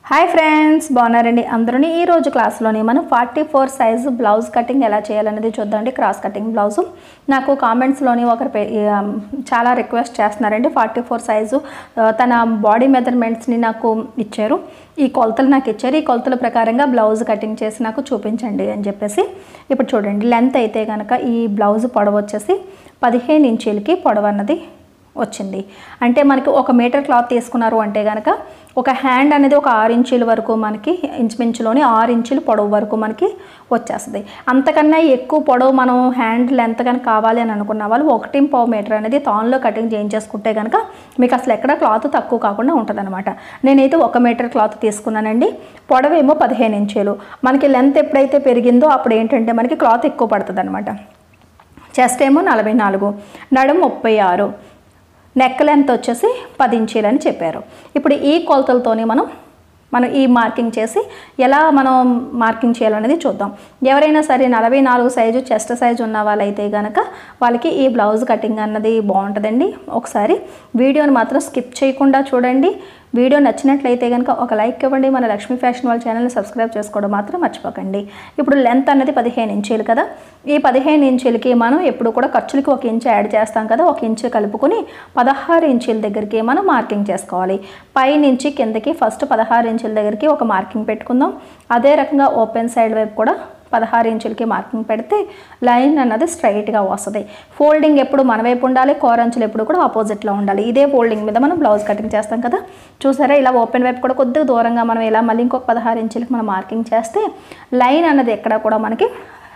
hi friends బాగున్నారండి అందరూని ఈ రోజు క్లాస్లోని మనం forty four size blouse cutting ఎలా చేయాలనేది చూద్దామండి క్రాస్ కటింగ్ బ్లౌజు నాకు కామెంట్స్లోని ఒకరు పే- ఆ, చాలా రిక్వెస్ట్ చేస్తున్నారండి ఫార్టీ ఫోర్ సైజు ఆ, తన బాడీ మెజర్మెంట్స్ని నాకు ఇచ్చారు ఈ కొలతలు నాకు ఇచ్చారు ఈ కొలతల ప్రకారంగా బ్లౌజ్ కటింగ్ చేసి నాకు చూపించండి అని చెప్పేసి ఇప్పుడు చూడండి లెంత్ అయితే కనుక ఈ బ్లౌజ్ పొడవు వచ్చేసి పదిహేను ఇంచీలకి పొడవు అన్నది వచ్చింది అంటే మనకి ఒక మీటర్ క్లాత్ తీసుకున్నారు అంటే కనుక ఒక హ్యాండ్ అనేది ఒక ఆరు ఇంచుల వరకు మనకి ఇంచుమించులోని ఆరు ఇంచుల పొడవు వరకు మనకి వచ్చేస్తుంది అంతకన్నా ఎక్కువ పొడవు మనం హ్యాండ్ లెంత్ కనుక కావాలి అని అనుకున్న వాళ్ళు ఒకటి పావు మీటర్ అనేది తాన్లో కటింగ్ చేయించేసుకుంటే కనుక మీకు అసలు ఎక్కడ క్లాత్ తక్కువ కాకుండా ఉంటుందన్నమాట నేనైతే ఒక మీటర్ క్లాత్ తీసుకున్నానండి పొడవు ఏమో పదిహేను ఇంచులు మనకి లెంత్ ఎప్పుడైతే పెరిగిందో అప్పుడు ఏంటంటే మనకి క్లాత్ ఎక్కువ పడుతుంది అనమాట చెస్ట్ ఏమో నలభై నాలుగు నడుము ముప్పై ఆరు నెక్ లెంత్ వచ్చేసి పది ఇంచీలని చెప్పారు ఇప్పుడు ఈ కొలతలతోని మనం మనం ఈ మార్కింగ్ చేసి ఎలా మనం మార్కింగ్ చేయాలనేది చూద్దాం ఎవరైనా సరే నలభై నాలుగు సైజు చెస్ట్ సైజు ఉన్న వాళ్ళైతే కనుక వాళ్ళకి ఈ బ్లౌజ్ కటింగ్ అన్నది బాగుంటుందండి ఒకసారి వీడియోని మాత్రం స్కిప్ చేయకుండా చూడండి వీడియో నచ్చినట్లయితే కనుక ఒక లైక్ ఇవ్వండి మన లక్ష్మీ ఫ్యాషన్ వాళ్ళ ఛానల్ని సబ్స్క్రైబ్ చేసుకోవడం మాత్రం మర్చిపోకండి ఇప్పుడు లెంత్ అన్నది పదిహేను ఇంచీలు కదా ఈ పదిహేను ఇంచీలకి మనం ఎప్పుడు కూడా ఖర్చులకి ఒక ఇంచు యాడ్ చేస్తాం కదా ఒక ఇంచు కలుపుకొని పదహారు ఇంచీల దగ్గరికి మనం మార్కింగ్ చేసుకోవాలి పై నుంచి కిందకి ఫస్ట్ పదహారు ఇంచుల దగ్గరికి ఒక మార్కింగ్ పెట్టుకుందాం అదే రకంగా ఓపెన్ సైడ్ వైపు కూడా పదహారు ఇంచులకి మార్కింగ్ పెడితే లైన్ అన్నది స్ట్రైట్గా వస్తుంది ఫోల్డింగ్ ఎప్పుడు మన వైపు ఉండాలి కోరంచులు ఎప్పుడు కూడా ఆపోజిట్లో ఉండాలి ఇదే ఫోల్డింగ్ మీద మనం బ్లౌజ్ కటింగ్ చేస్తాం కదా చూసారా ఇలా ఓపెన్ వైపు కూడా కొద్దిగా దూరంగా మనం ఇలా మళ్ళీ ఇంకొక పదహారు ఇంచులకి మనం మార్కింగ్ చేస్తే లైన్ అన్నది ఎక్కడ కూడా మనకి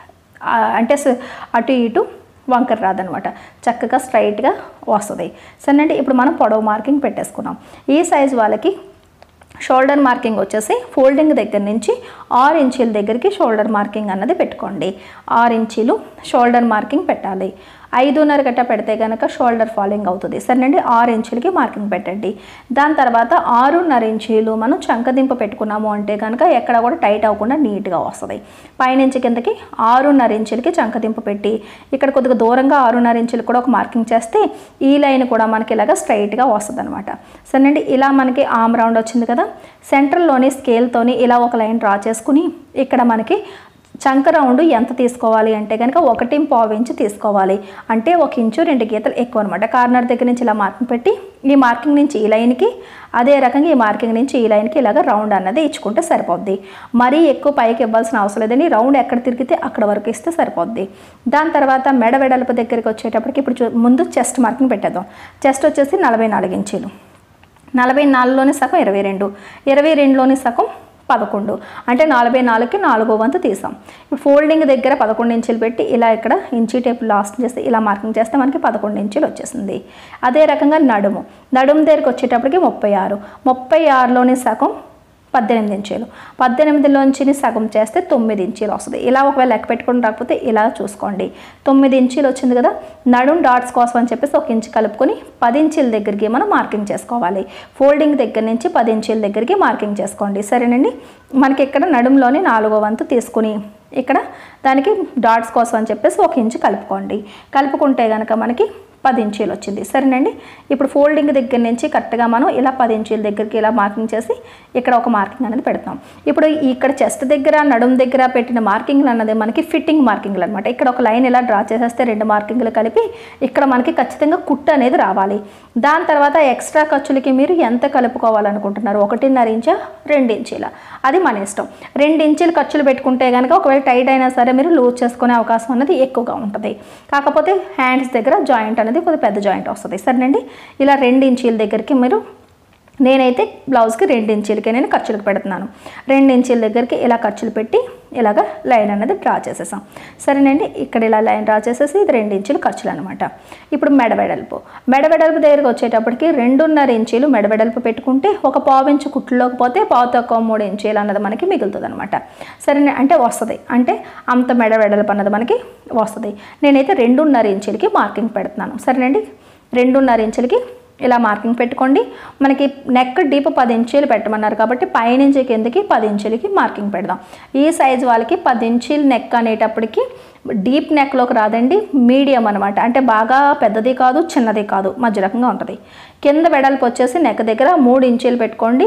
ఆ, అంటే స- అటు ఇటు వంకర రాదనమాట చక్కగా స్ట్రైట్గా వస్తుంది సరేనండి ఇప్పుడు మనం పొడవు మార్కింగ్ పెట్టేసుకున్నాం ఈ సైజ్ వాళ్ళకి షోల్డర్ మార్కింగ్ వచ్చేసి ఫోల్డింగ్ దగ్గర నుంచి ఆరు ఇంచీల దగ్గరికి షోల్డర్ మార్కింగ్ అన్నది పెట్టుకోండి ఆరు ఇంచీలు షోల్డర్ మార్కింగ్ పెట్టాలి ఐదున్నర గట్ట పెడితే కనుక షోల్డర్ ఫాలింగ్ అవుతుంది సరేనండి ఆరు ఇంచులకి మార్కింగ్ పెట్టండి దాని తర్వాత ఆరున్నర ఇంచీలు మనం చంకదింపు పెట్టుకున్నాము అంటే కనుక ఎక్కడ కూడా టైట్ అవ్వకుండా నీట్గా వస్తుంది పైనుంచి కిందకి ఆరున్నర ఇంచులకి చంకదింపు పెట్టి ఇక్కడ కొద్దిగా దూరంగా ఆరున్నర ఇంచులు కూడా ఒక మార్కింగ్ చేస్తే ఈ లైన్ కూడా మనకి ఇలాగ స్ట్రైట్గా వస్తుంది అనమాట సరేనండి ఇలా మనకి ఆమ్ రౌండ్ వచ్చింది కదా సెంట్రల్లోని స్కేల్తోని ఇలా ఒక లైన్ డ్రా చేసుకుని ఇక్కడ మనకి చంక రౌండ్ ఎంత తీసుకోవాలి అంటే కనుక ఒకటి పావు ఇంచు తీసుకోవాలి అంటే ఒక ఇంచు రెండు గీతలు ఎక్కువ అనమాట కార్నర్ దగ్గర నుంచి ఇలా మార్కింగ్ పెట్టి ఈ మార్కింగ్ నుంచి ఈ లైన్కి అదే రకంగా ఈ మార్కింగ్ నుంచి ఈ లైన్కి ఇలాగ రౌండ్ అన్నది ఇచ్చుకుంటే సరిపోద్ది మరీ ఎక్కువ పైకి ఇవ్వాల్సిన అవసరం లేదని రౌండ్ ఎక్కడ తిరిగితే అక్కడ వరకు ఇస్తే సరిపోద్ది దాని తర్వాత మెడ వెడల్పు దగ్గరికి వచ్చేటప్పటికి ఇప్పుడు చూ- ముందు చెస్ట్ మార్కింగ్ పెట్టేద్దాం చెస్ట్ వచ్చేసి నలభై నాలుగు ఇంచీలు నలభై నాలుగులోని సగం ఇరవై రెండు ఇరవై రెండులోని సగం పదకొండు అంటే నలభై నాలుగుకి నాలుగో వంతు తీసాం ఇప్పుడు ఫోల్డింగ్ దగ్గర పదకొండు ఇంచులు పెట్టి ఇలా ఇక్కడ ఇంచీ టేప్ లాస్ట్ చేస్తే ఇలా మార్కింగ్ చేస్తే మనకి పదకొండు ఇంచులు వచ్చేసింది అదే రకంగా నడుము నడుము దగ్గరికి వచ్చేటప్పటికి ముప్పై ఆరు ముప్పై ఆరులోని సగం పద్దెనిమిది ఇంచీలు పద్దెనిమిదిలోంచి సగం చేస్తే తొమ్మిది ఇంచీలు వస్తుంది ఇలా ఒకవేళ లెక్క పెట్టుకుని రాకపోతే ఇలా చూసుకోండి తొమ్మిది ఇంచీలు వచ్చింది కదా నడుం డాట్స్ కోసం అని చెప్పేసి ఒక ఇంచు కలుపుకొని పది ఇంచీల దగ్గరికి మనం మార్కింగ్ చేసుకోవాలి ఫోల్డింగ్ దగ్గర నుంచి పది ఇంచీల దగ్గరికి మార్కింగ్ చేసుకోండి సరేనండి మనకి ఇక్కడ నడుంలోని నాలుగో వంతు తీసుకుని ఇక్కడ దానికి డాట్స్ కోసం అని చెప్పేసి ఒక ఇంచు కలుపుకోండి కలుపుకుంటే కనుక మనకి పది ఇంచీలు వచ్చింది సరేనండి ఇప్పుడు ఫోల్డింగ్ దగ్గర నుంచి కరెక్ట్గా మనం ఇలా పది ఇంచీల దగ్గరికి ఇలా మార్కింగ్ చేసి ఇక్కడ ఒక మార్కింగ్ అనేది పెడతాం ఇప్పుడు ఇక్కడ చెస్ట్ దగ్గర నడుం దగ్గర పెట్టిన మార్కింగ్లు అన్నది మనకి ఫిట్టింగ్ మార్కింగ్లు అనమాట ఇక్కడ ఒక లైన్ ఇలా డ్రా చేసేస్తే రెండు మార్కింగ్లు కలిపి ఇక్కడ మనకి ఖచ్చితంగా కుట్టు అనేది రావాలి దాని తర్వాత ఎక్స్ట్రా ఖర్చులకి మీరు ఎంత కలుపుకోవాలనుకుంటున్నారు ఒకటిన్నర ఇంచా రెండు ఇంచీల అది మన ఇష్టం రెండు ఇంచులు ఖర్చులు పెట్టుకుంటే కనుక ఒకవేళ టైట్ అయినా సరే మీరు లూజ్ చేసుకునే అవకాశం అనేది ఎక్కువగా ఉంటుంది కాకపోతే హ్యాండ్స్ దగ్గర జాయింట్ అనేది కొద్దిగా పెద్ద జాయింట్ వస్తుంది సరేనండి ఇలా రెండు ఇంచీల దగ్గరికి మీరు నేనైతే బ్లౌజ్కి రెండు ఇంచీలకే నేను ఖర్చులకు పెడుతున్నాను రెండు ఇంచీల దగ్గరికి ఇలా ఖర్చులు పెట్టి ఇలాగ లైన్ అనేది డ్రా చేసేసాం సరేనండి ఇక్కడ ఇలా లైన్ డ్రా చేసేసి ఇది రెండు ఇంచులు ఖర్చులు అనమాట ఇప్పుడు మెడ వెడల్పు మెడ వెడల్పు దగ్గరికి వచ్చేటప్పటికి రెండున్నర ఇంచీలు మెడ వెడల్పు పెట్టుకుంటే ఒక పావు ఇంచు కుట్లులోకి పోతే పావు తక్కువ మూడు ఇంచీలు అన్నది మనకి మిగులుతుంది అనమాట సరే అంటే వస్తుంది అంటే అంత మెడ వెడల్పు అన్నది మనకి వస్తుంది నేనైతే రెండున్నర ఇంచులకి మార్కింగ్ పెడుతున్నాను సరేనండి రెండున్నర ఇంచులకి ఇలా మార్కింగ్ పెట్టుకోండి మనకి నెక్ డీప్ పది ఇంచీలు పెట్టమన్నారు కాబట్టి పైనుంచి కిందకి పది ఇంచులకి మార్కింగ్ పెడదాం ఈ సైజ్ వాళ్ళకి పది ఇంచీలు నెక్ అనేటప్పటికి డీప్ నెక్లోకి రాదండి మీడియం అనమాట అంటే బాగా పెద్దది కాదు చిన్నది కాదు మధ్య రకంగా ఉంటుంది కింద వెడల్పు వచ్చేసి నెక్ దగ్గర మూడు ఇంచీలు పెట్టుకోండి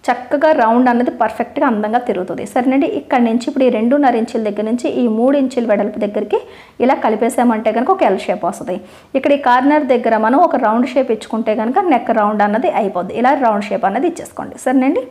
చక్కగా రౌండ్ అన్నది పర్ఫెక్ట్గా అందంగా తిరుగుతుంది సరేనండి ఇక్కడ నుంచి ఇప్పుడు ఈ రెండున్నర ఇంచుల దగ్గర నుంచి ఈ మూడు ఇంచుల వెడల్పు దగ్గరికి ఇలా కలిపేసామంటే కనుక ఒక ఎల్ షేప్ వస్తుంది ఇక్కడ ఈ కార్నర్ దగ్గర మనం ఒక రౌండ్ షేప్ ఇచ్చుకుంటే కనుక నెక్ రౌండ్ అన్నది అయిపోద్ది ఇలా రౌండ్ షేప్ అన్నది ఇచ్చేసుకోండి సరేనండి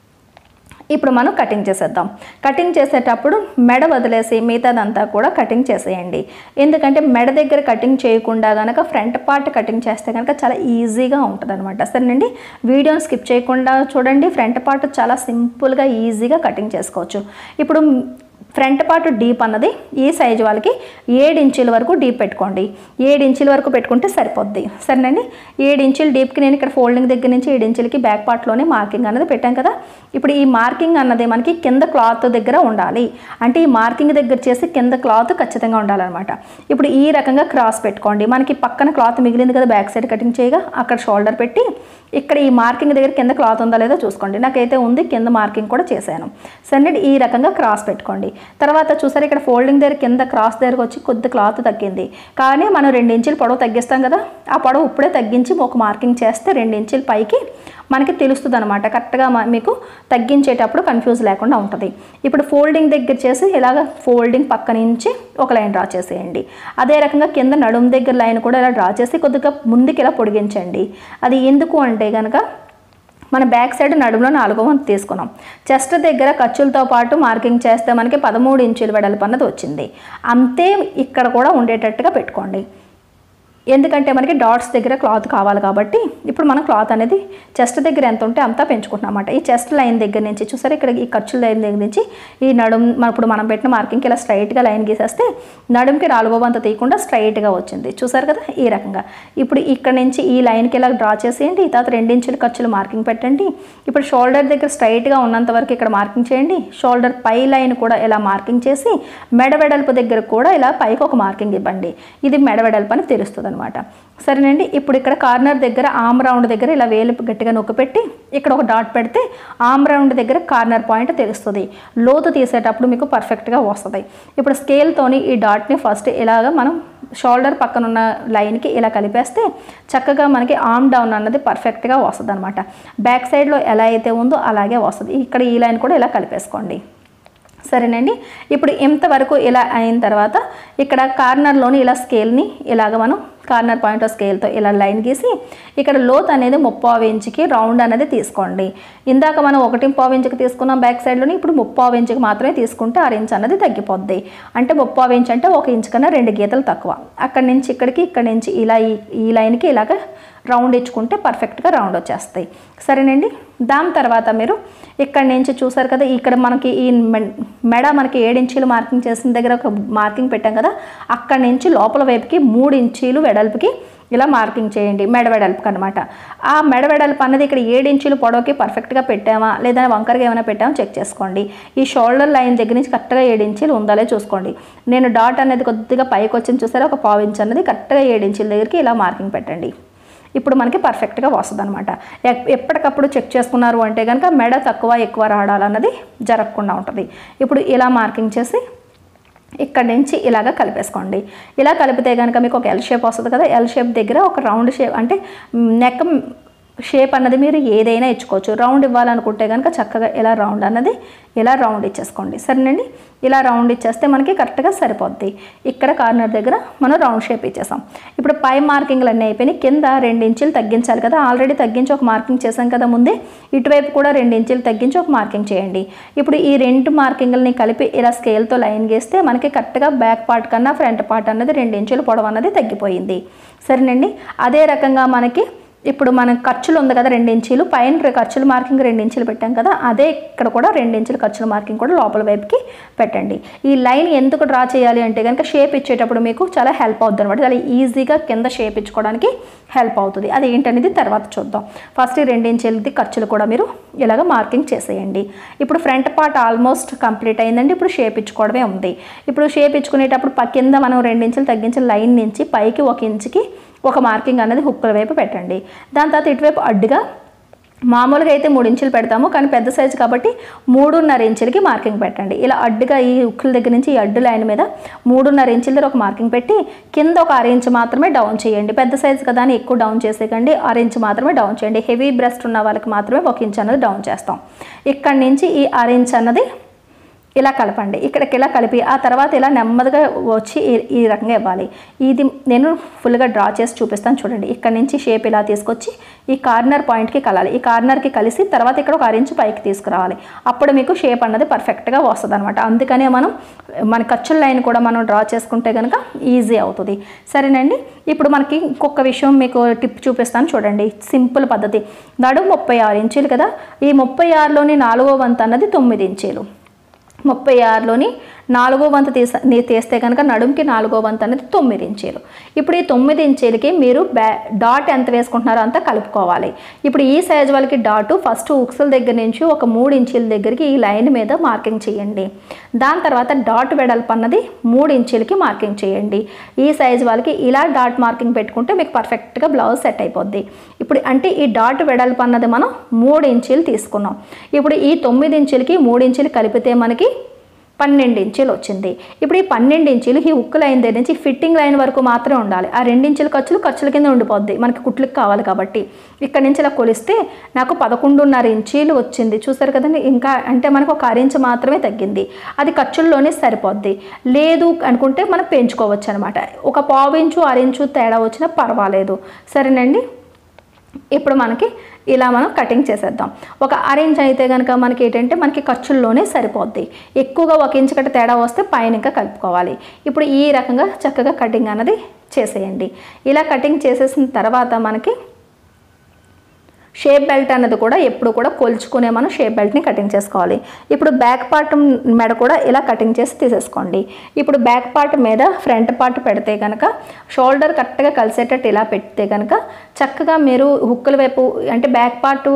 ఇప్పుడు మనం కటింగ్ చేసేద్దాం కటింగ్ చేసేటప్పుడు మెడ వదిలేసి మిగతాదంతా కూడా కటింగ్ చేసేయండి ఎందుకంటే మెడ దగ్గర కటింగ్ చేయకుండా కనుక ఫ్రంట్ పార్ట్ కటింగ్ చేస్తే కనుక చాలా ఈజీగా ఉంటుంది అనమాట సరేనండి వీడియోని స్కిప్ చేయకుండా చూడండి ఫ్రంట్ పార్ట్ చాలా సింపుల్గా ఈజీగా కటింగ్ చేసుకోవచ్చు ఇప్పుడు ఫ్రంట్ పార్ట్ డీప్ అన్నది ఈ సైజు వాళ్ళకి ఏడు ఇంచుల వరకు డీప్ పెట్టుకోండి ఏడు ఇంచుల వరకు పెట్టుకుంటే సరిపోద్ది సరేనండి ఏడు ఇంచుల డీప్కి నేను ఇక్కడ ఫోల్డింగ్ దగ్గర నుంచి ఏడు ఇంచులకి బ్యాక్ పార్ట్లోనే మార్కింగ్ అన్నది పెట్టాం కదా ఇప్పుడు ఈ మార్కింగ్ అన్నది మనకి కింద క్లాత్ దగ్గర ఉండాలి అంటే ఈ మార్కింగ్ దగ్గర చేసి కింద క్లాత్ ఖచ్చితంగా ఉండాలన్నమాట ఇప్పుడు ఈ రకంగా క్రాస్ పెట్టుకోండి మనకి పక్కన క్లాత్ మిగిలింది కదా బ్యాక్ సైడ్ కటింగ్ చేయగా అక్కడ షోల్డర్ పెట్టి ఇక్కడ ఈ మార్కింగ్ దగ్గర కింద క్లాత్ ఉందా లేదో చూసుకోండి నాకైతే ఉంది కింద మార్కింగ్ కూడా చేశాను సరే ఈ రకంగా క్రాస్ పెట్టుకోండి తర్వాత చూసారు ఇక్కడ ఫోల్డింగ్ దగ్గర కింద క్రాస్ దగ్గరకు వచ్చి కొద్ది క్లాత్ తగ్గింది కానీ మనం రెండు ఇంచులు పొడవు తగ్గిస్తాం కదా ఆ పొడవు ఇప్పుడే తగ్గించి ఒక మార్కింగ్ చేస్తే రెండు ఇంచుల పైకి మనకి తెలుస్తుంది అనమాట కరెక్ట్గా మ- మీకు తగ్గించేటప్పుడు కన్ఫ్యూజ్ లేకుండా ఉంటుంది ఇప్పుడు ఫోల్డింగ్ దగ్గర చేసి ఇలాగ ఫోల్డింగ్ పక్క నుంచి ఒక లైన్ డ్రా చేసేయండి అదే రకంగా కింద నడుము దగ్గర లైన్ కూడా ఇలా డ్రా చేసి కొద్దిగా ముందుకి ఇలా పొడిగించండి అది ఎందుకు అంటే కనుక మన బ్యాక్ సైడ్ నడుములో నాలుగో వంతు తీసుకున్నాం చెస్ట్ దగ్గర ఖర్చులతో పాటు మార్కింగ్ చేస్తే మనకి పదమూడు ఇంచుల వెడల్పు అన్నది వచ్చింది అంతే ఇక్కడ కూడా ఉండేటట్టుగా పెట్టుకోండి ఎందుకంటే మనకి డాట్స్ దగ్గర క్లాత్ కావాలి కాబట్టి ఇప్పుడు మనం క్లాత్ అనేది చెస్ట్ దగ్గర ఎంత ఉంటే అంతా పెంచుకుంటున్నాం అన్నమాట ఈ చెస్ట్ లైన్ దగ్గర నుంచి చూసారు ఇక్కడ ఈ ఖర్చుల లైన్ దగ్గర నుంచి ఈ నడుం మన- ఇప్పుడు మనం పెట్టిన మార్కింగ్కి ఇలా స్ట్రైట్గా లైన్ గీసేస్తే నడుంకి నాలుగో వంత తీయకుండా స్ట్రైట్గా వచ్చింది చూసారు కదా ఈ రకంగా ఇప్పుడు ఇక్కడ నుంచి ఈ లైన్కి ఇలా డ్రా చేసేయండి తర్వాత రెండించుల ఖర్చులు మార్కింగ్ పెట్టండి ఇప్పుడు షోల్డర్ దగ్గర స్ట్రైట్గా ఉన్నంత వరకు ఇక్కడ మార్కింగ్ చేయండి షోల్డర్ పై లైన్ కూడా ఇలా మార్కింగ్ చేసి మెడ వెడల్పు దగ్గర కూడా ఇలా పైకి ఒక మార్కింగ్ ఇవ్వండి ఇది మెడ వెడల్పు అని తెలుస్తుంది అనమాట సరేనండి ఇప్పుడు ఇక్కడ కార్నర్ దగ్గర ఆమ్ రౌండ్ దగ్గర ఇలా వేలు గట్టిగా నొక్కి పెట్టి ఇక్కడ ఒక డాట్ పెడితే ఆమ్ రౌండ్ దగ్గర కార్నర్ పాయింట్ తెలుస్తుంది లోతు తీసేటప్పుడు మీకు పర్ఫెక్ట్గా వస్తుంది ఇప్పుడు స్కేల్తోని ఈ డాట్ని ఫస్ట్ ఇలాగ మనం షోల్డర్ పక్కన ఉన్న లైన్కి ఇలా కలిపేస్తే చక్కగా మనకి ఆమ్ డౌన్ అన్నది పర్ఫెక్ట్గా వస్తుంది అనమాట బ్యాక్ సైడ్లో ఎలా అయితే ఉందో అలాగే వస్తుంది ఇక్కడ ఈ లైన్ కూడా ఇలా కలిపేసుకోండి సరేనండి ఇప్పుడు ఇంతవరకు ఇలా అయిన తర్వాత ఇక్కడ కార్నర్లోని ఇలా స్కేల్ని ఇలాగ మనం కార్నర్ పాయింట్ ఆఫ్ స్కేల్తో ఇలా లైన్ గీసి ఇక్కడ లోత్ అనేది ముప్పావు ఇంచుకి రౌండ్ అనేది తీసుకోండి ఇందాక మనం ఒకటి పావు ఇంచుకి తీసుకున్నాం బ్యాక్ సైడ్లోని ఇప్పుడు ముప్పావు ఇంచుకి మాత్రమే తీసుకుంటే ఆరు ఇంచ్ అన్నది తగ్గిపోద్ది అంటే ముప్పావు ఇంచ్ అంటే ఒక ఇంచు కన్నా రెండు గీతలు తక్కువ అక్కడి నుంచి ఇక్కడికి ఇక్కడి నుంచి ఇలా ఈ ఈ లైన్కి ఇలాగ రౌండ్ ఇచ్చుకుంటే పర్ఫెక్ట్గా రౌండ్ వచ్చేస్తాయి సరేనండి దాని తర్వాత మీరు ఇక్కడ నుంచి చూసారు కదా ఇక్కడ మనకి ఈ మె- మెడ మనకి ఏడు ఇంచీలు మార్కింగ్ చేసిన దగ్గర ఒక మార్కింగ్ పెట్టాం కదా అక్కడి నుంచి లోపల వైపుకి మూడు ఇంచీలు వెడల్పుకి ఇలా మార్కింగ్ చేయండి మెడ వెడల్పుకి అనమాట ఆ మెడ వెడల్పు అన్నది ఇక్కడ ఏడు ఇంచులు పొడవుకి పర్ఫెక్ట్గా పెట్టామా లేదా వంకరగా ఏమైనా పెట్టామా చెక్ చేసుకోండి ఈ షోల్డర్ లైన్ దగ్గర నుంచి కరెక్ట్గా ఏడు ఇంచులు ఉందాలే చూసుకోండి నేను డాట్ అనేది కొద్దిగా పైకి వచ్చింది చూసారా ఒక పావు ఇంచ్ అనేది కరెక్ట్గా ఏడు ఇంచుల దగ్గరికి ఇలా మార్కింగ్ పెట్టండి ఇప్పుడు మనకి పర్ఫెక్ట్గా వస్తుంది అనమాట ఎప్పటికప్పుడు చెక్ చేసుకున్నారు అంటే కనుక మెడ తక్కువ ఎక్కువ రావడాలన్నది జరగకుండా ఉంటుంది ఇప్పుడు ఇలా మార్కింగ్ చేసి ఇక్కడ నుంచి ఇలాగ కలిపేసుకోండి ఇలా కలిపితే కనుక మీకు ఒక ఎల్ షేప్ వస్తుంది కదా ఎల్ షేప్ దగ్గర ఒక రౌండ్ షేప్ అంటే నెక్ షేప్ అన్నది మీరు ఏదైనా ఇచ్చుకోవచ్చు రౌండ్ ఇవ్వాలనుకుంటే కనుక చక్కగా ఇలా రౌండ్ అన్నది ఇలా రౌండ్ ఇచ్చేసుకోండి సరేనండి ఇలా రౌండ్ ఇచ్చేస్తే మనకి కరెక్ట్గా సరిపోద్ది ఇక్కడ కార్నర్ దగ్గర మనం రౌండ్ షేప్ ఇచ్చేసాం ఇప్పుడు పై మార్కింగ్లు అన్నీ అయిపోయినాయి కింద రెండు ఇంచులు తగ్గించాలి కదా ఆల్రెడీ తగ్గించి ఒక మార్కింగ్ చేసాం కదా ముందే ఇటువైపు కూడా రెండు ఇంచులు తగ్గించి ఒక మార్కింగ్ చేయండి ఇప్పుడు ఈ రెండు మార్కింగ్లని కలిపి ఇలా స్కేల్తో లైన్ గీస్తే మనకి కరెక్ట్గా బ్యాక్ పార్ట్ కన్నా ఫ్రంట్ పార్ట్ అన్నది రెండు ఇంచులు పొడవు అన్నది తగ్గిపోయింది సరేనండి అదే రకంగా మనకి ఇప్పుడు మన ఖర్చులు ఉంది కదా రెండు ఇంచీలు పైన రె- ఖర్చుల మార్కింగ్ రెండు ఇంచులు పెట్టాం కదా అదే ఇక్కడ కూడా రెండు ఇంచుల ఖర్చుల మార్కింగ్ కూడా లోపల వైపుకి పెట్టండి ఈ లైన్ ఎందుకు డ్రా చేయాలి అంటే కనుక షేప్ ఇచ్చేటప్పుడు మీకు చాలా హెల్ప్ అవుతుంది అనమాట చాలా ఈజీగా కింద షేప్ ఇచ్చుకోవడానికి హెల్ప్ అవుతుంది అది ఏంటనేది తర్వాత చూద్దాం ఫస్ట్ ఈ రెండు ఇంచులది ఖర్చులు కూడా మీరు ఇలాగ మార్కింగ్ చేసేయండి ఇప్పుడు ఫ్రంట్ పార్ట్ ఆల్మోస్ట్ కంప్లీట్ అయిందండి ఇప్పుడు షేప్ ఇచ్చుకోవడమే ఉంది ఇప్పుడు షేప్ ఇచ్చుకునేటప్పుడు ప- కింద మనం రెండు ఇంచులు తగ్గించిన లైన్ నుంచి పైకి ఒక ఇంచుకి ఒక మార్కింగ్ అనేది హుక్కుల వైపు పెట్టండి దాని తర్వాత ఇటువైపు అడ్డుగా మామూలుగా అయితే మూడు ఇంచులు పెడతాము కానీ పెద్ద సైజు కాబట్టి మూడున్నర ఇంచులకి మార్కింగ్ పెట్టండి ఇలా అడ్డుగా ఈ ఉక్కుల దగ్గర నుంచి ఈ అడ్డు లైన్ మీద మూడున్నర ఇంచుల దగ్గర ఒక మార్కింగ్ పెట్టి కింద ఒక అర ఇంచు మాత్రమే డౌన్ చేయండి పెద్ద సైజు కదా అని ఎక్కువ డౌన్ చేసేకండి అర ఇంచు మాత్రమే డౌన్ చేయండి హెవీ బ్రెస్ట్ ఉన్న వాళ్ళకి మాత్రమే ఒక ఇంచ్ అన్నది డౌన్ చేస్తాం ఇక్కడి నుంచి ఈ అర ఇంచ్ అన్నది ఇలా కలపండి ఇక్కడికి ఇలా కలిపి ఆ తర్వాత ఇలా నెమ్మదిగా వచ్చి ఈ- ఈ రకంగా ఇవ్వాలి ఇది నేను ఫుల్గా డ్రా చేసి చూపిస్తాను చూడండి ఇక్కడ నుంచి షేప్ ఇలా తీసుకొచ్చి ఈ కార్నర్ పాయింట్కి కలాలి ఈ కార్నర్కి కలిసి తర్వాత ఇక్కడ ఒక అరించి పైకి తీసుకురావాలి అప్పుడు మీకు షేప్ అన్నది పర్ఫెక్ట్గా వస్తుంది అనమాట అందుకనే మనం మన ఖర్చుల లైన్ కూడా మనం డ్రా చేసుకుంటే కనుక ఈజీ అవుతుంది సరేనండి ఇప్పుడు మనకి ఇంకొక విషయం మీకు టిప్ చూపిస్తాను చూడండి సింపుల్ పద్ధతి నడుము ముప్పై ఆరు ఇంచీలు కదా ఈ ముప్పై ఆరులోని నాలుగో వంతు అన్నది తొమ్మిది ఇంచీలు ముప్పై ఆరులోని నాలుగో వంతు తీస నీ తీస్తే కనుక నడుముకి నాలుగో వంతు అనేది తొమ్మిది ఇంచీలు ఇప్పుడు ఈ తొమ్మిది ఇంచీలకి మీరు బ్యా డాట్ ఎంత వేసుకుంటున్నారో అంతా కలుపుకోవాలి ఇప్పుడు ఈ సైజ్ వాళ్ళకి డాటు ఫస్ట్ ఉక్సుల దగ్గర నుంచి ఒక మూడు ఇంచీల దగ్గరికి ఈ లైన్ మీద మార్కింగ్ చేయండి దాని తర్వాత డాట్ వెడల్పు అన్నది మూడు ఇంచీలకి మార్కింగ్ చేయండి ఈ సైజ్ వాళ్ళకి ఇలా డాట్ మార్కింగ్ పెట్టుకుంటే మీకు పర్ఫెక్ట్గా బ్లౌజ్ సెట్ అయిపోద్ది ఇప్పుడు అంటే ఈ డాట్ వెడల్పు అన్నది మనం మూడు ఇంచీలు తీసుకున్నాం ఇప్పుడు ఈ తొమ్మిది ఇంచులకి మూడు ఇంచులు కలిపితే మనకి పన్నెండు ఇంచులు వచ్చింది ఇప్పుడు ఈ పన్నెండు ఇంచులు ఈ ఉక్కు లైన్ దగ్గర నుంచి ఫిట్టింగ్ లైన్ వరకు మాత్రమే ఉండాలి ఆ రెండించుల ఖర్చులు ఖర్చుల కింద ఉండిపోద్ది మనకి కుట్లకు కావాలి కాబట్టి ఇక్కడ నుంచి ఇలా కొలిస్తే నాకు పదకొండున్నర ఇంచీలు వచ్చింది చూసారు కదండి ఇంకా అంటే మనకు ఒక అరించు మాత్రమే తగ్గింది అది ఖర్చుల్లోనే సరిపోద్ది లేదు అనుకుంటే మనం పెంచుకోవచ్చు అనమాట ఒక పావు ఇంచు అరించు తేడా వచ్చినా పర్వాలేదు సరేనండి ఇప్పుడు మనకి ఇలా మనం కటింగ్ చేసేద్దాం ఒక అరేంజ్ అయితే కనుక మనకి ఏంటంటే మనకి ఖర్చుల్లోనే సరిపోద్ది ఎక్కువగా ఒక ఇంచు కట్ట తేడా వస్తే పైన ఇంకా కలుపుకోవాలి ఇప్పుడు ఈ రకంగా చక్కగా కటింగ్ అన్నది చేసేయండి ఇలా కటింగ్ చేసేసిన తర్వాత మనకి షేప్ బెల్ట్ అన్నది కూడా ఎప్పుడు కూడా కొలుచుకునే మనం షేప్ బెల్ట్ని కటింగ్ చేసుకోవాలి ఇప్పుడు బ్యాక్ పార్ట్ మెడ కూడా ఇలా కటింగ్ చేసి తీసేసుకోండి ఇప్పుడు బ్యాక్ పార్ట్ మీద ఫ్రంట్ పార్ట్ పెడితే కనుక షోల్డర్ కరెక్ట్గా కలిసేటట్టు ఇలా పెడితే కనుక చక్కగా మీరు హుక్కుల వైపు అంటే బ్యాక్ పార్ట్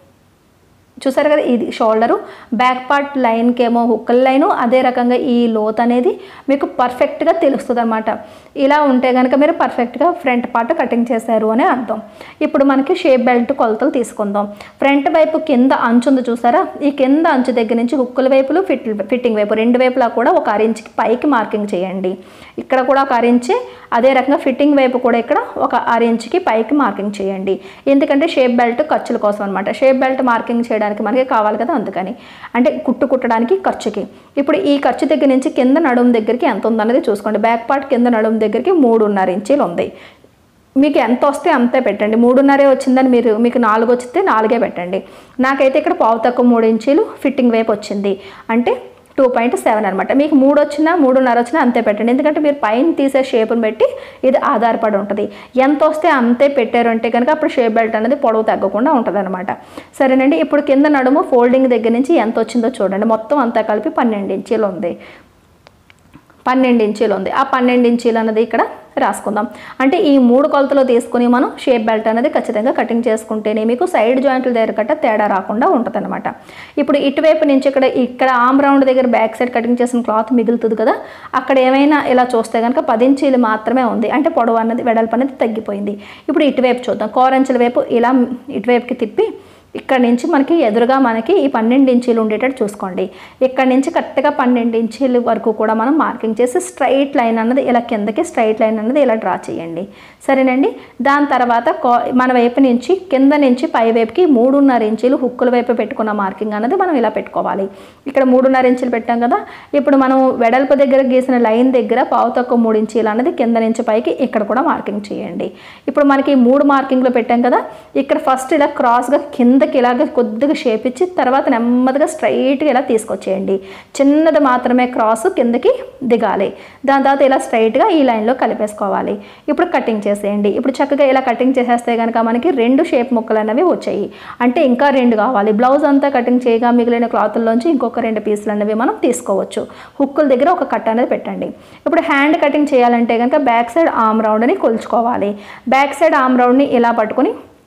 చూసారు కదా ఇది షోల్డరు బ్యాక్ పార్ట్ లైన్కి ఏమో హుక్కల లైను అదే రకంగా ఈ లోత్ అనేది మీకు పర్ఫెక్ట్గా తెలుస్తుంది అనమాట ఇలా ఉంటే కనుక మీరు పర్ఫెక్ట్గా ఫ్రంట్ పార్ట్ కటింగ్ చేశారు అని అర్థం ఇప్పుడు మనకి షేప్ బెల్ట్ కొలతలు తీసుకుందాం ఫ్రంట్ వైపు కింద అంచు ఉంది చూసారా ఈ కింద అంచు దగ్గర నుంచి హుక్కుల వైపులు ఫిట్ ఫిట్టింగ్ వైపు రెండు వైపులా కూడా ఒక అరించ్కి పైకి మార్కింగ్ చేయండి ఇక్కడ కూడా ఒక అరించి అదే రకంగా ఫిట్టింగ్ వైపు కూడా ఇక్కడ ఒక అరించ్కి పైకి మార్కింగ్ చేయండి ఎందుకంటే షేప్ బెల్ట్ ఖర్చుల కోసం అనమాట షేప్ బెల్ట్ మార్కింగ్ చేయడానికి మనకి కావాలి కదా అందుకని అంటే కుట్టు కుట్టడానికి ఖర్చుకి ఇప్పుడు ఈ ఖర్చు దగ్గర నుంచి కింద నడుము దగ్గరికి ఎంత ఉందన్నది చూసుకోండి బ్యాక్ పార్ట్ కింద నడుము దగ్గరికి మూడున్నర ఇంచీలు ఉంది మీకు ఎంత వస్తే అంతే పెట్టండి మూడున్నరే వచ్చిందని మీరు మీకు నాలుగు వచ్చితే నాలుగే పెట్టండి నాకైతే ఇక్కడ పావు తక్కువ మూడు ఇంచీలు ఫిట్టింగ్ వైపు వచ్చింది అంటే టూ పాయింట్ సెవెన్ అనమాట మీకు మూడు వచ్చినా మూడున్నర వచ్చినా అంతే పెట్టండి ఎందుకంటే మీరు పైన తీసే షేప్ని బట్టి ఇది ఆధారపడి ఉంటుంది ఎంత వస్తే అంతే పెట్టారు అంటే కనుక అప్పుడు షేప్ బెల్ట్ అనేది పొడవు తగ్గకుండా ఉంటుంది అనమాట సరేనండి ఇప్పుడు కింద నడుము ఫోల్డింగ్ దగ్గర నుంచి ఎంత వచ్చిందో చూడండి మొత్తం అంతా కలిపి పన్నెండు ఇంచీలు ఉంది పన్నెండు ఇంచీలు ఉంది ఆ పన్నెండు ఇంచీలు అన్నది ఇక్కడ రాసుకుందాం అంటే ఈ మూడు కొలతలు తీసుకుని మనం షేప్ బెల్ట్ అనేది ఖచ్చితంగా కటింగ్ చేసుకుంటేనే మీకు సైడ్ జాయింట్ల దగ్గర కట్ట తేడా రాకుండా ఉంటుంది అనమాట ఇప్పుడు ఇటువైపు నుంచి ఇక్కడ ఇక్కడ ఆమ్ రౌండ్ దగ్గర బ్యాక్ సైడ్ కటింగ్ చేసిన క్లాత్ మిగులుతుంది కదా అక్కడ ఏమైనా ఇలా చూస్తే కనుక పది ఇంచీలు మాత్రమే ఉంది అంటే పొడవు అన్నది వెడల్పు అనేది తగ్గిపోయింది ఇప్పుడు ఇటువైపు చూద్దాం కోరంచుల వైపు ఇలా ఇటువైపుకి తిప్పి ఇక్కడ నుంచి మనకి ఎదురుగా మనకి ఈ పన్నెండు ఇంచీలు ఉండేటట్టు చూసుకోండి ఇక్కడ నుంచి కరెక్ట్గా పన్నెండు ఇంచీల వరకు కూడా మనం మార్కింగ్ చేసి స్ట్రైట్ లైన్ అన్నది ఇలా కిందకి స్ట్రైట్ లైన్ అన్నది ఇలా డ్రా చేయండి సరేనండి దాని తర్వాత కో మన వైపు నుంచి కింద నుంచి పై వైపుకి మూడున్నర ఇంచీలు హుక్కుల వైపు పెట్టుకున్న మార్కింగ్ అన్నది మనం ఇలా పెట్టుకోవాలి ఇక్కడ మూడున్నర ఇంచులు పెట్టాం కదా ఇప్పుడు మనం వెడల్పు దగ్గర గీసిన లైన్ దగ్గర పావు తక్కువ మూడు ఇంచీలు అన్నది కింద నుంచి పైకి ఇక్కడ కూడా మార్కింగ్ చేయండి ఇప్పుడు మనకి ఈ మూడు మార్కింగ్లు పెట్టాం కదా ఇక్కడ ఫస్ట్ ఇలా క్రాస్గా కిందకి ఇలాగ కొద్దిగా షేప్ ఇచ్చి తర్వాత నెమ్మదిగా స్ట్రైట్గా ఇలా తీసుకొచ్చేయండి చిన్నది మాత్రమే క్రాస్ కిందకి దిగాలి దాని తర్వాత ఇలా స్ట్రైట్గా ఈ లైన్లో కలిపేసుకోవాలి ఇప్పుడు కటింగ్ చేసేయండి ఇప్పుడు చక్కగా ఇలా కటింగ్ చేసేస్తే కనుక మనకి రెండు షేప్ ముక్కలు అనేవి వచ్చాయి అంటే ఇంకా రెండు కావాలి బ్లౌజ్ అంతా కటింగ్ చేయగా మిగిలిన క్లాతుల్లోంచి ఇంకొక రెండు పీసులు అనేవి మనం తీసుకోవచ్చు హుక్కుల దగ్గర ఒక కట్ అనేది పెట్టండి ఇప్పుడు హ్యాండ్ కటింగ్ చేయాలంటే కనుక బ్యాక్ సైడ్ ఆమ్ రౌండ్ని కొలుచుకోవాలి బ్యాక్ సైడ్ ఆమ్ రౌండ్ని ఇలా పట్టుకొని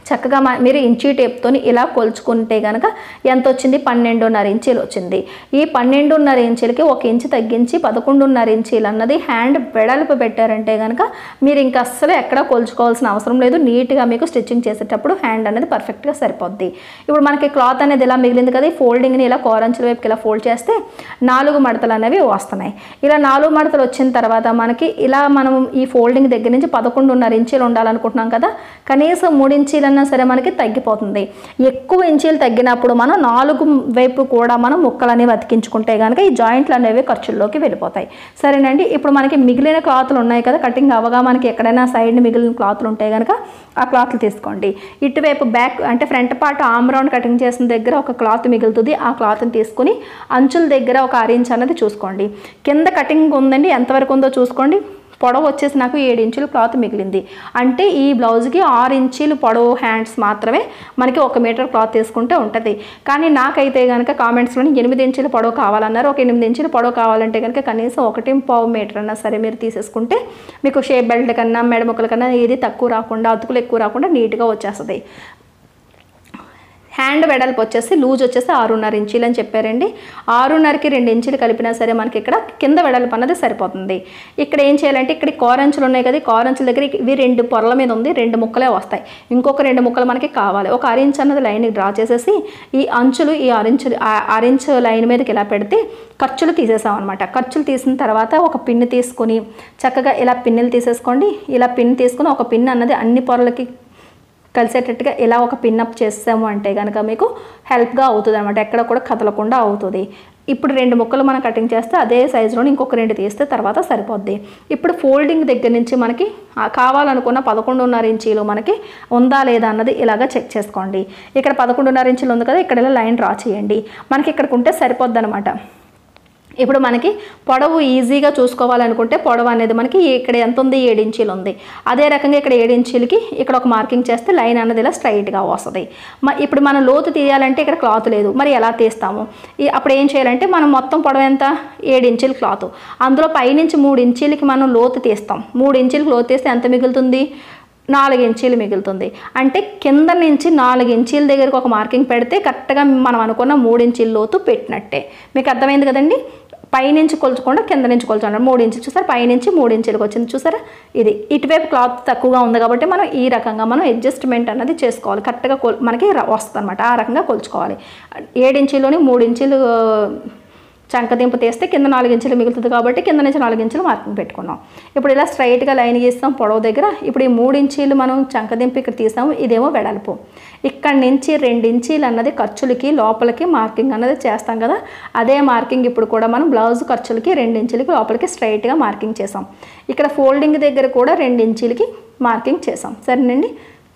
చక్కగా మ- మీరు ఇంచీ టేప్తోని ఇలా కొలుచుకుంటే కనుక ఎంత వచ్చింది పన్నెండున్నర ఇంచీలు వచ్చింది ఈ పన్నెండున్నర ఇంచీలకి ఒక ఇంచు తగ్గించి పదకొండున్నర ఇంచీలు అన్నది హ్యాండ్ వెడల్పు పెట్టారంటే కనుక మీరు ఇంకా అస్సలు ఎక్కడ కొలుచుకోవాల్సిన అవసరం లేదు నీట్గా మీకు స్టిచ్చింగ్ చేసేటప్పుడు హ్యాండ్ అనేది పర్ఫెక్ట్గా సరిపోద్ది ఇప్పుడు మనకి క్లాత్ అనేది ఇలా మిగిలింది కదా ఈ ఫోల్డింగ్ని ఇలా కోరంచుల వైపుకి ఇలా ఫోల్డ్ చేస్తే నాలుగు మడతలు అనేవి వస్తున్నాయి ఇలా నాలుగు మడతలు వచ్చిన తర్వాత మనకి ఇలా మనం ఈ ఫోల్డింగ్ దగ్గర నుంచి పదకొండున్నర ఇంచీలు ఉండాలనుకుంటున్నాం కదా కనీసం మూడు ఇంచీలన్నా సరే మనకి తగ్గిపోతుంది ఎక్కువ ఇంచీలు తగ్గినప్పుడు మనం నాలుగు వైపు కూడా మనం ముక్కలు అనేవి అతికించుకుంటే కనుక ఈ జాయింట్లు అనేవి ఖర్చుల్లోకి వెళ్ళిపోతాయి సరేనండి ఇప్పుడు మనకి మిగిలిన క్లాత్లు ఉన్నాయి కదా కటింగ్ అవ్వగా మనకి ఎక్కడైనా సైడ్ మిగిలిన క్లాత్లు ఉంటాయి కనుక ఆ క్లాత్లు తీసుకోండి ఇటువైపు బ్యాక్ అంటే front part arm round cutting చేసిన దగ్గర ఒక క్లాత్ మిగులుతుంది ఆ క్లాత్ని తీసుకుని అంచుల దగ్గర ఒక ఆరు ఇంచ్ అనేది చూసుకోండి కింద కటింగ్ ఉందండి ఎంతవరకు ఉందో చూసుకోండి పొడవు వచ్చేసి నాకు ఏడు ఇంచులు క్లాత్ మిగిలింది అంటే ఈ బ్లౌజ్కి ఆరు ఇంచీలు పొడవు హ్యాండ్స్ మాత్రమే మనకి ఒక మీటర్ క్లాత్ తీసుకుంటే ఉంటుంది కానీ నాకైతే కనుక కామెంట్స్లో ఎనిమిది ఇంచుల పొడవు కావాలన్నారు ఒక ఎనిమిది ఇంచుల పొడవు కావాలంటే కనుక కనీసం ఒకటి పావు మీటర్ అన్నా సరే మీరు తీసేసుకుంటే మీకు షేప్ బెల్ట్ కన్నా మెడముక్కల కన్నా ఏది తక్కువ రాకుండా అతుకులు ఎక్కువ రాకుండా నీట్గా వచ్చేస్తుంది హ్యాండ్ వెడల్పు వచ్చేసి లూజ్ వచ్చేసి ఆరున్నర ఇంచీలు అని చెప్పారండి ఆరున్నరకి రెండు ఇంచులు కలిపినా సరే మనకి ఇక్కడ కింద వెడల్పు అన్నది సరిపోతుంది ఇక్కడ ఏం చేయాలంటే ఇక్కడ ఈ కోరంచులు ఉన్నాయి కదా ఈ కోరంచుల దగ్గర ఇవి రెండు పొరల మీద ఉంది రెండు ముక్కలే వస్తాయి ఇంకొక రెండు ముక్కలు మనకి కావాలి ఒక అరించ్ అన్నది లైన్ డ్రా చేసేసి ఈ అంచులు ఈ అరించు అరించ్ లైన్ మీదకి ఇలా పెడితే ఖర్చులు తీసేసాం అనమాట ఖర్చులు తీసిన తర్వాత ఒక పిన్ తీసుకొని చక్కగా ఇలా పిన్నులు తీసేసుకోండి ఇలా పిన్ తీసుకుని ఒక పిన్ అన్నది అన్ని పొరలకి కలిసేటట్టుగా ఇలా ఒక పిన్అప్ చేసాము అంటే కనుక మీకు హెల్ప్గా అవుతుంది అనమాట ఎక్కడ కూడా కదలకుండా అవుతుంది ఇప్పుడు రెండు ముక్కలు మనం కటింగ్ చేస్తే అదే సైజులో ఇంకొక రెండు తీస్తే తర్వాత సరిపోద్ది ఇప్పుడు ఫోల్డింగ్ దగ్గర నుంచి మనకి ఆ కావాలనుకున్న పదకొండున్నర ఇంచీలు మనకి ఉందా లేదా అన్నది ఇలాగ చెక్ చేసుకోండి ఇక్కడ పదకొండున్నర ఇంచులు ఉంది కదా ఇక్కడ ఇలా లైన్ డ్రా చేయండి మనకి ఇక్కడికి ఉంటే సరిపోద్ది అనమాట ఇప్పుడు మనకి పొడవు ఈజీగా చూసుకోవాలనుకుంటే పొడవు అనేది మనకి ఇక్కడ ఎంత ఉంది ఏడు ఇంచీలు ఉంది అదే రకంగా ఇక్కడ ఏడు ఇంచీలకి ఇక్కడ ఒక మార్కింగ్ చేస్తే లైన్ అన్నది ఇలా స్ట్రైట్గా వస్తుంది మ ఇప్పుడు మనం లోతు తీయాలంటే ఇక్కడ క్లాత్ లేదు మరి ఎలా తీస్తాము ఈ అప్పుడు ఏం చేయాలంటే మనం మొత్తం పొడవు ఎంత ఏడు ఇంచీల క్లాత్ అందులో పైనుంచి మూడు ఇంచీలకి మనం లోతు తీస్తాం మూడు ఇంచీలకి లోతు తీస్తే ఎంత మిగులుతుంది నాలుగు ఇంచీలు మిగులుతుంది అంటే కింద నుంచి నాలుగు ఇంచీల దగ్గరకు ఒక మార్కింగ్ పెడితే కరెక్ట్గా మనం అనుకున్న మూడు ఇంచీల లోతు పెట్టినట్టే మీకు అర్థమైంది కదండి పైనుంచి కొలుచకుండా కింద నుంచి కొలుచుకోండి మూడు ఇంచులు చూసారా పైనుంచి మూడు ఇంచులకు వచ్చింది చూసారా ఇది ఇటువైపు క్లాత్ తక్కువగా ఉంది కాబట్టి మనం ఈ రకంగా మనం అడ్జస్ట్మెంట్ అన్నది చేసుకోవాలి కరెక్ట్గా కొల్ మనకి వస్తుంది అనమాట ఆ రకంగా కొలుచుకోవాలి ఏడు ఇంచులోని మూడు ఇంచులు చంకదింపు తీస్తే కింద నాలుగు ఇంచులు మిగులుతుంది కాబట్టి కింద నుంచి నాలుగు ఇంచులు మార్కింగ్ పెట్టుకున్నాం ఇప్పుడు ఇలా స్ట్రైట్గా లైన్ గీస్తాం పొడవు దగ్గర ఇప్పుడు ఈ మూడు ఇంచీలు మనం చంకదింపు ఇక్కడ తీసాము ఇదేమో వెడల్పు ఇక్కడి నుంచి రెండు ఇంచీలు అన్నది ఖర్చులకి లోపలికి మార్కింగ్ అన్నది చేస్తాం కదా అదే మార్కింగ్ ఇప్పుడు కూడా మనం బ్లౌజ్ ఖర్చులకి రెండు ఇంచులకి లోపలికి స్ట్రైట్గా మార్కింగ్ చేసాం ఇక్కడ ఫోల్డింగ్ దగ్గర కూడా రెండు ఇంచీలకి మార్కింగ్ చేసాం సరేనండి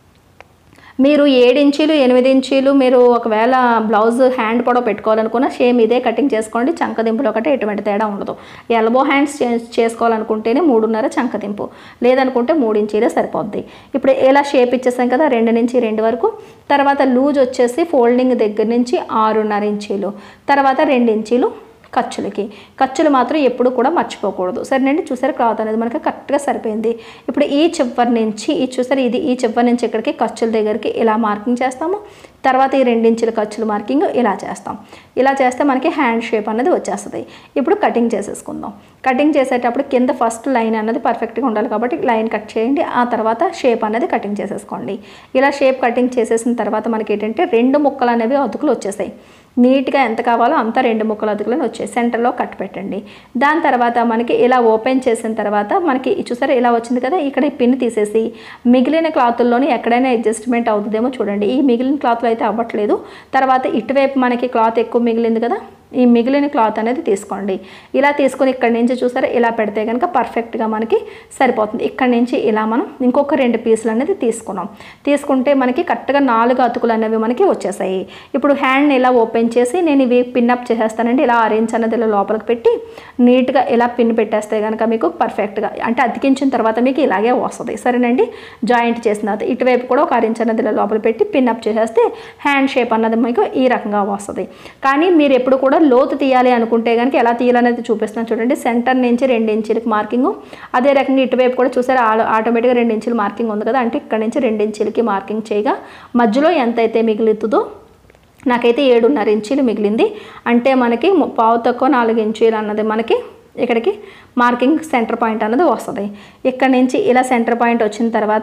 మీరు ఏడు ఇంచీలు ఎనిమిది ఇంచీలు మీరు ఒకవేళ బ్లౌజ్ హ్యాండ్ పొడవు పెట్టుకోవాలనుకున్న సేమ్ ఇదే కటింగ్ చేసుకోండి చంకదింపులో ఒకటి ఎటువంటి తేడా ఉండదు ఎల్బో హ్యాండ్స్ చే- చేసుకోవాలనుకుంటేనే మూడున్నర చంకదింపు లేదనుకుంటే మూడు ఇంచీలే సరిపోద్ది ఇప్పుడు ఇలా షేప్ ఇచ్చేసాం కదా రెండు నుంచి రెండు వరకు తర్వాత లూజ్ వచ్చేసి ఫోల్డింగ్ దగ్గర నుంచి ఆరున్నర ఇంచీలు తర్వాత రెండు ఇంచీలు ఖర్చులకి ఖర్చులు మాత్రం ఎప్పుడు కూడా మర్చిపోకూడదు సరేనండి చూసారు క్లాత్ అనేది మనకి కరెక్ట్గా సరిపోయింది ఇప్పుడు ఈ చివరి నుంచి ఈ చూసారు ఇది ఈ చివరి నుంచి ఇక్కడికి ఖర్చుల దగ్గరికి ఇలా మార్కింగ్ చేస్తాము తర్వాత ఈ రెండించుల ఖర్చుల మార్కింగ్ ఇలా చేస్తాం ఇలా చేస్తే మనకి హ్యాండ్ షేప్ అనేది వచ్చేస్తుంది ఇప్పుడు కటింగ్ చేసేసుకుందాం కటింగ్ చేసేటప్పుడు కింద ఫస్ట్ లైన్ అనేది పర్ఫెక్ట్గా ఉండాలి కాబట్టి లైన్ కట్ చేయండి ఆ తర్వాత షేప్ అనేది కటింగ్ చేసేసుకోండి ఇలా షేప్ కటింగ్ చేసేసిన తర్వాత మనకి ఏంటంటే రెండు ముక్కలు అనేవి అతుకులు వచ్చేసాయి నీట్గా ఎంత కావాలో అంత రెండు ముక్కలు అతుకులను వచ్చాయి సెంటర్లో కట్ పెట్టండి దాని తర్వాత మనకి ఇలా ఓపెన్ చేసిన తర్వాత మనకి చూసారా ఇలా వచ్చింది కదా ఇక్కడ ఈ పిన్ తీసేసి మిగిలిన క్లాతుల్లోని ఎక్కడైనా అడ్జస్ట్మెంట్ అవుతుందేమో చూడండి ఈ మిగిలిన క్లాత్లో అయితే అవ్వట్లేదు తర్వాత ఇటువైపు మనకి క్లాత్ ఎక్కువ మిగిలింది కదా ఈ మిగిలిన క్లాత్ అనేది తీసుకోండి ఇలా తీసుకొని ఇక్కడ నుంచి చూసారా ఇలా పెడితే కనుక పర్ఫెక్ట్గా మనకి సరిపోతుంది ఇక్కడ నుంచి ఇలా మనం ఇంకొక రెండు పీసులు అనేది తీసుకున్నాం తీసుకుంటే మనకి కరెక్ట్గా నాలుగు అతుకులు అనేవి మనకి వచ్చేసాయి ఇప్పుడు హ్యాండ్ని ఇలా ఓపెన్ చేసి నేను ఇవి పిన్అప్ చేసేస్తానండి ఇలా ఆరెంజ్ అనేది ఇలా లోపలికి పెట్టి నీట్గా ఇలా పిన్ పెట్టేస్తే కనుక మీకు పర్ఫెక్ట్గా అంటే అతికించిన తర్వాత మీకు ఇలాగే వస్తుంది సరేనండి జాయింట్ చేసిన తర్వాత ఇటువైపు కూడా ఒక ఆరెంజ్ అనేది ఇలా లోపల పెట్టి పిన్అప్ చేసేస్తే హ్యాండ్ షేప్ అన్నది మీకు ఈ రకంగా వస్తుంది కానీ మీరు ఎప్పుడు కూడా కూడా లోతు తీయాలి అనుకుంటే కనుక ఎలా తీయాలనేది చూపిస్తున్నాను చూడండి సెంటర్ నుంచి రెండు ఇంచులకి మార్కింగ్ అదే రకంగా ఇటువైపు కూడా చూసారా ఆ- ఆటోమేటిక్గా రెండు ఇంచుల మార్కింగ్ ఉంది కదా అంటే ఇక్కడ నుంచి రెండు ఇంచులకి మార్కింగ్ చేయగా మధ్యలో ఎంత అయితే మిగులుతుందో నాకైతే ఏడున్నర ఇంచీలు మిగిలింది అంటే మనకి ము- పావు తక్కువ నాలుగు ఇంచీలు అన్నది మనకి ఇక్కడికి మార్కింగ్ సెంటర్ పాయింట్ అన్నది వస్తుంది ఇక్కడ నుంచి ఇలా సెంటర్ పాయింట్ వచ్చిన తర్వాత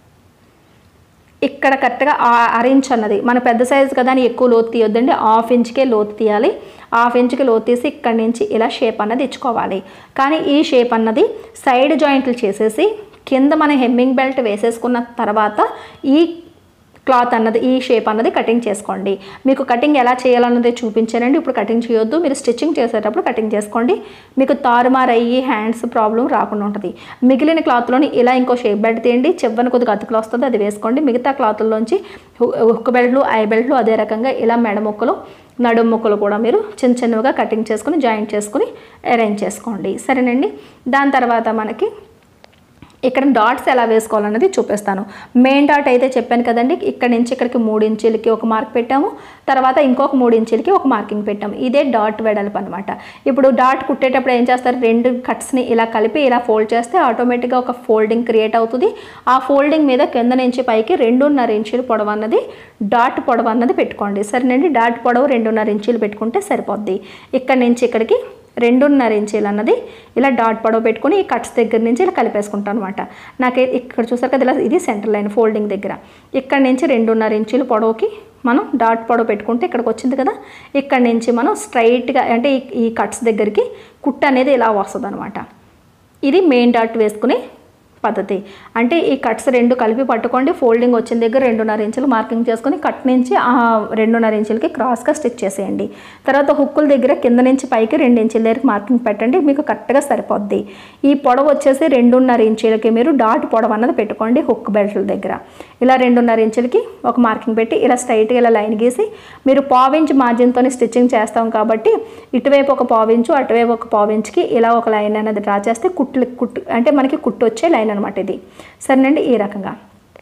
ఇక్కడ కరెక్ట్గా అర ఇంచ్ అన్నది మన పెద్ద సైజు కదా అని ఎక్కువ లోతు తీయొద్దండి హాఫ్ ఇంచ్కే లోతు తీయాలి హాఫ్ ఇంచ్కి లోతు తీసి ఇక్కడ నుంచి ఇలా షేప్ అన్నది ఇచ్చుకోవాలి కానీ ఈ షేప్ అన్నది సైడ్ జాయింట్లు చేసేసి కింద మన హెమ్మింగ్ బెల్ట్ వేసేసుకున్న తర్వాత ఈ క్లాత్ అన్నది ఈ షేప్ అన్నది కటింగ్ చేసుకోండి మీకు కటింగ్ ఎలా చేయాలన్నది చూపించానండి ఇప్పుడు కటింగ్ చేయొద్దు మీరు స్టిచ్చింగ్ చేసేటప్పుడు కటింగ్ చేసుకోండి మీకు తారుమారు అయ్యి హ్యాండ్స్ ప్రాబ్లం రాకుండా ఉంటుంది మిగిలిన క్లాత్లోని ఇలా ఇంకో షేప్ బెల్ట్ తీయండి చివరిని కొద్దిగా అతుకులు వస్తుంది అది వేసుకోండి మిగతా క్లాత్లోంచి హుక్ బెల్ట్లు ఐ బెల్ట్లు అదే రకంగా ఇలా మెడ ముక్కలు నడుము ముక్కలు కూడా మీరు చిన్న చిన్నగా కటింగ్ చేసుకుని జాయింట్ చేసుకుని అరేంజ్ చేసుకోండి సరేనండి దాని తర్వాత మనకి ఇక్కడ డాట్స్ ఎలా వేసుకోవాలన్నది చూపిస్తాను మెయిన్ డాట్ అయితే చెప్పాను కదండి ఇక్కడ నుంచి ఇక్కడికి మూడు ఇంచులకి ఒక మార్క్ పెట్టాము తర్వాత ఇంకొక మూడు ఇంచులకి ఒక మార్కింగ్ పెట్టాము ఇదే డాట్ వెడల్పు అనమాట ఇప్పుడు డాట్ కుట్టేటప్పుడు ఏం చేస్తారు రెండు కట్స్ని ఇలా కలిపి ఇలా ఫోల్డ్ చేస్తే ఆటోమేటిక్గా ఒక ఫోల్డింగ్ క్రియేట్ అవుతుంది ఆ ఫోల్డింగ్ మీద కింద నుంచి పైకి రెండున్నర ఇంచులు పొడవు అన్నది డాట్ పొడవు అన్నది పెట్టుకోండి సరేనండి డాట్ పొడవు రెండున్నర ఇంచులు పెట్టుకుంటే సరిపోద్ది ఇక్కడ నుంచి ఇక్కడికి రెండున్నర ఇంచీలు అన్నది ఇలా డాట్ పొడవు పెట్టుకొని ఈ కట్స్ దగ్గర నుంచి ఇలా కలిపేసుకుంటాను అనమాట నాకే ఇక్కడ చూసారు కదా ఇలా ఇది సెంటర్ లైన్ ఫోల్డింగ్ దగ్గర ఇక్కడ నుంచి రెండున్నర ఇంచులు పొడవుకి మనం డాట్ పొడవు పెట్టుకుంటే ఇక్కడికి వచ్చింది కదా ఇక్కడ నుంచి మనం స్ట్రైట్గా అంటే ఈ- ఈ కట్స్ దగ్గరికి కుట్ట అనేది ఇలా వస్తుంది అనమాట ఇది మెయిన్ డాట్ వేసుకునే పద్ధతి అంటే ఈ కట్స్ రెండు కలిపి పట్టుకోండి ఫోల్డింగ్ వచ్చిన దగ్గర రెండున్నర ఇంచులు మార్కింగ్ చేసుకొని కట్ నుంచి ఆ రెండున్నర ఇంచులకి క్రాస్గా స్టిచ్ చేసేయండి తర్వాత హుక్కుల దగ్గర కింద నుంచి పైకి రెండు ఇంచుల దగ్గర మార్కింగ్ పెట్టండి మీకు కరెక్ట్గా సరిపోద్ది ఈ పొడవు వచ్చేసి రెండున్నర ఇంచులకి మీరు డాట్ పొడవు అన్నది పెట్టుకోండి హుక్ బెల్ట్ల దగ్గర ఇలా రెండున్నర ఇంచులకి ఒక మార్కింగ్ పెట్టి ఇలా స్ట్రైట్గా ఇలా లైన్ గీసి మీరు పావించ్ మార్జిన్తో స్టిచ్చింగ్ చేస్తాం కాబట్టి ఇటువైపు ఒక పావించు అటువైపు ఒక పావించ్కి ఇలా ఒక లైన్ అనేది డ్రా చేస్తే కుట్లు కుట్టు అంటే మనకి కుట్టు వచ్చే లైన్ అనమాట ఇది సరేనండి ఈ రకంగా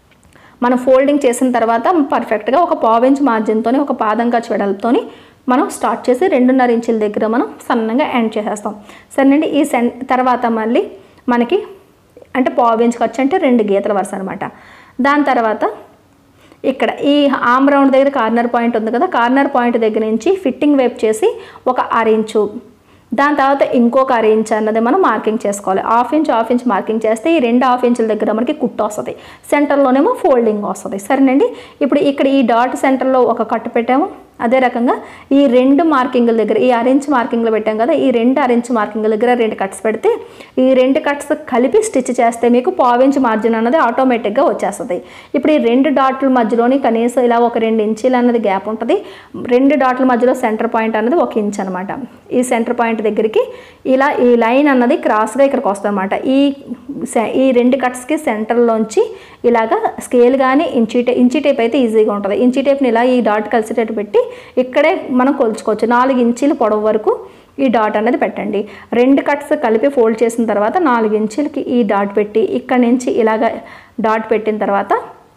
మనం ఫోల్డింగ్ చేసిన తర్వాత పర్ఫెక్ట్గా ఒక పావించ్ మార్జిన్తోని ఒక పాదం ఖర్చు వెడల్పుతోని మనం స్టార్ట్ చేసి రెండున్నర ఇంచుల దగ్గర మనం సన్నగా ఎండ్ చేసేస్తాం సరేనండి ఈ సెన్ తర్వాత మళ్ళీ మనకి అంటే పావించ్ ఖర్చు అంటే రెండు గీతల వరుస అనమాట దాని తర్వాత ఇక్కడ ఈ ఆమ్ రౌండ్ దగ్గర కార్నర్ పాయింట్ ఉంది కదా కార్నర్ పాయింట్ దగ్గర నుంచి ఫిట్టింగ్ వైపు చేసి ఒక అర ఇంచు దాని తర్వాత ఇంకొక అర ఇంచ్ అన్నది మనం మార్కింగ్ చేసుకోవాలి half inch half inch marking చేస్తే ఈ రెండు హాఫ్ ఇంచుల దగ్గర మనకి కుట్టు వస్తుంది సెంటర్లోనేమో ఫోల్డింగ్ వస్తుంది సరేనండి ఇప్పుడు ఇక్కడ ఈ డాట్ సెంటర్లో ఒక కట్టు పెట్టాము అదే రకంగా ఈ రెండు మార్కింగ్ల దగ్గర ఈ అరెంజ్ మార్కింగ్లు పెట్టాం కదా ఈ రెండు అరెంజ్ మార్కింగ్ల దగ్గర రెండు కట్స్ పెడితే ఈ రెండు కట్స్ కలిపి స్టిచ్ చేస్తే మీకు పావించ్ మార్జిన్ అన్నది ఆటోమేటిక్గా వచ్చేస్తుంది ఇప్పుడు ఈ రెండు డాట్ల మధ్యలోని కనీసం ఇలా ఒక రెండు ఇంచీలు అన్నది గ్యాప్ ఉంటుంది రెండు డాట్ల మధ్యలో సెంటర్ పాయింట్ అన్నది ఒక ఇంచ్ అనమాట ఈ సెంటర్ పాయింట్ దగ్గరికి ఇలా ఈ లైన్ అన్నది క్రాస్గా ఇక్కడికి వస్తుంది అనమాట ఈ సె- ఈ రెండు కట్స్కి సెంటర్లోంచి ఇలాగా స్కేల్ కానీ ఇంచీ టే ఇంచీ టేప్ అయితే ఈజీగా ఉంటుంది ఇంచీ టేప్ని ఇలా ఈ డాట్ కలిసేటట్టు పెట్టి ఇక్కడే మనం కొలుచుకోవచ్చు నాలుగు ఇంచీల పొడవు వరకు ఈ డాట్ అనేది పెట్టండి రెండు కట్స్ కలిపి ఫోల్డ్ చేసిన తర్వాత నాలుగు ఇంచులకి ఈ డాట్ పెట్టి ఇక్కడ నుంచి ఇలాగ డాట్ పెట్టిన తర్వాత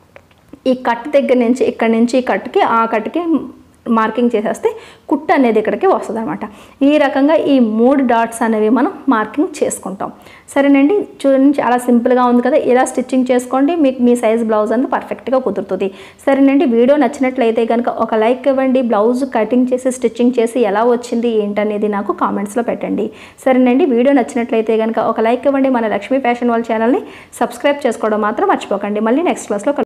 ఈ కట్ దగ్గర నుంచి ఇక్కడ నుంచి ఈ కట్కి ఆ కట్కి మార్కింగ్ చేసేస్తే కుట్టు అనేది ఇక్కడికి వస్తుంది అనమాట ఈ రకంగా ఈ మూడు డాట్స్ అనేవి మనం మార్కింగ్ చేసుకుంటాం సరేనండి చూడండి చాలా సింపుల్గా ఉంది కదా ఇలా స్టిచ్చింగ్ చేసుకోండి మీకు మీ సైజ్ బ్లౌజ్ అనేది పర్ఫెక్ట్గా కుదురుతుంది సరేనండి వీడియో నచ్చినట్లయితే కనుక ఒక లైక్ ఇవ్వండి బ్లౌజ్ కటింగ్ చేసి స్టిచ్చింగ్ చేసి ఎలా వచ్చింది ఏంటనేది నాకు కామెంట్స్లో పెట్టండి సరేనండి వీడియో నచ్చినట్లయితే కనుక ఒక లైక్ ఇవ్వండి మన లక్ష్మీ ఫ్యాషన్ వాళ్ళ ఛానల్ని సబ్స్క్రైబ్ చేసుకోవడం మాత్రం మర్చిపోకండి మళ్ళీ నెక్స్ట్ క్లాస్లో